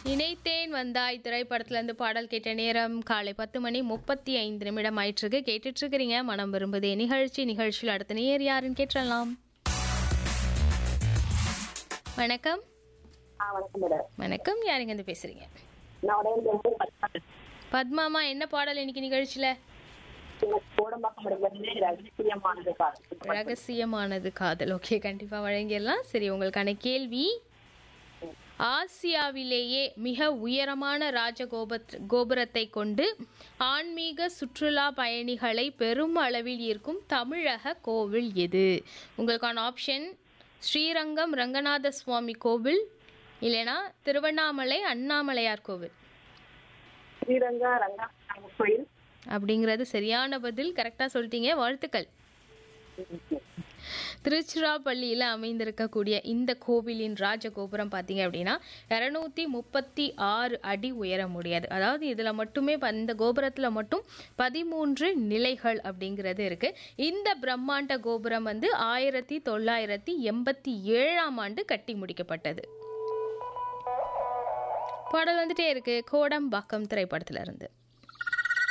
நினைத்தேன் வந்தாய் திரைப்படத்துல இருந்து பாடல் கேட்ட நேரம் காலை பத்து மணி முப்பத்தி ஐந்து நிமிடம் ஆயிட்டிருக்கு கேட்டுட்டு இருக்கிறீங்க மனம் விரும்புதே நிகழ்ச்சி நிகழ்ச்சியில் அடுத்த நேர் யாருன்னு கேட்டலாம் வணக்கம் ஆ வணக்கம் மேடம் வணக்கம் யாருங்க இருந்து பேசுறீங்க நான் உடனே பத்மா பத்மாமா என்ன பாடல் இன்னைக்கு நிகழ்ச்சியில கோடம்பாக்கம் இடத்துல ரகசியமானது பாருங்க ரகசியமானது காதல் ஓகே கண்டிப்பா வழங்கிடலாம் சரி உங்களுக்கான கேள்வி ஆசியாவிலேயே மிக உயரமான ராஜகோப கோபுரத்தை கொண்டு ஆன்மீக சுற்றுலா பயணிகளை பெரும் அளவில் ஈர்க்கும் தமிழக கோவில் எது உங்களுக்கான ஆப்ஷன் ஸ்ரீரங்கம் ரங்கநாத சுவாமி கோவில் இல்லைனா திருவண்ணாமலை அண்ணாமலையார் கோவில் ஸ்ரீரங்கா ரங்கா கோயில் அப்படிங்கிறது சரியான பதில் கரெக்டாக சொல்லிட்டீங்க வாழ்த்துக்கள் திருச்சிராப்பள்ளியில் அமைந்திருக்கக்கூடிய இந்த கோவிலின் ராஜகோபுரம் பார்த்தீங்க அப்படின்னா இரநூத்தி முப்பத்தி ஆறு அடி உயர முடியாது அதாவது இதில் மட்டுமே ப- இந்த கோபுரத்தில் மட்டும் பதிமூன்று நிலைகள் அப்படிங்கிறது இருக்கு இந்த பிரம்மாண்ட கோபுரம் வந்து ஆயிரத்தி தொள்ளாயிரத்தி எண்பத்தி ஏழாம் ஆண்டு கட்டி முடிக்கப்பட்டது பாடல் வந்துட்டே இருக்கு கோடம்பாக்கம் திரைப்படத்துல இருந்து